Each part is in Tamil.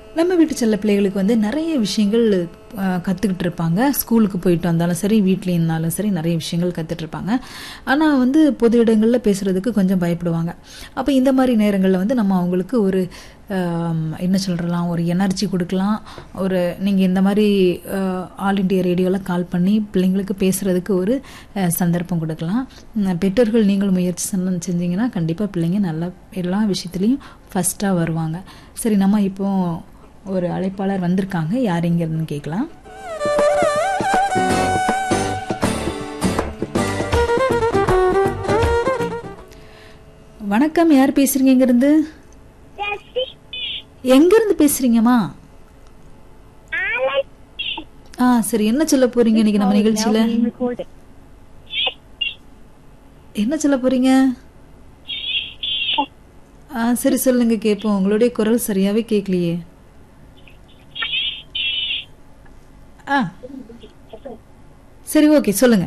நம்ம வீட்டு செல்ல பிள்ளைகளுக்கு வந்து நிறைய விஷயங்கள் கற்றுக்கிட்டு இருப்பாங்க ஸ்கூலுக்கு போயிட்டு வந்தாலும் சரி வீட்லேயும் இருந்தாலும் சரி நிறைய விஷயங்கள் கற்றுட்டு இருப்பாங்க ஆனால் வந்து பொது இடங்களில் பேசுகிறதுக்கு கொஞ்சம் பயப்படுவாங்க அப்போ இந்த மாதிரி நேரங்களில் வந்து நம்ம அவங்களுக்கு ஒரு ஆம், என்ன சொல்கிறலாம் ஒரு எனர்ஜி கொடுக்கலாம் ஒரு நீங்கள் இந்த மாதிரி ஆல் இண்டியா ரேடியோவில் கால் பண்ணி பிள்ளைங்களுக்கு பேசுகிறதுக்கு ஒரு அஹ், சந்தர்ப்பம் கொடுக்கலாம் உம், பெற்றோர்கள் நீங்களும் முயற்சி செஞ்ச- செஞ்சீங்கன்னா கண்டிப்பாக பிள்ளைங்க நல்லா எல்லா விஷயத்துலேயும் ஃபஸ்ட்டாக வருவாங்க சரி நம்ம இப்போ ஒரு அழைப்பாளர் வந்திருக்காங்க யார் எங்கேருந்துன்னு கேட்கலாம் வணக்கம் யார் பேசுறீங்க இங்கேருந்து எங்கேருந்து பேசுறீங்கம்மா ஆ சரி என்ன சொல்ல போறீங்க இன்னைக்கு நம்ம நிகழ்ச்சியில என்ன சொல்ல போறீங்க ஆ சரி சொல்லுங்க கேட்போம் உங்களுடைய குரல் சரியாவே கேட்கலையே ஆ சரி ஓகே சொல்லுங்க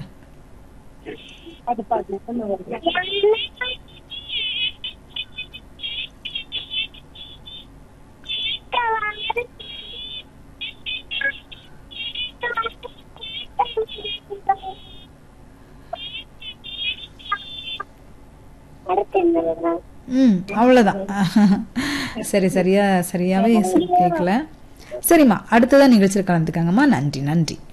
ம் அவ்வளோதான் சரி சரியா சரியாவே கேட்கல சரிம்மா அடுத்ததான் நிகழ்ச்சியில் கலந்துக்காங்கம்மா நன்றி நன்றி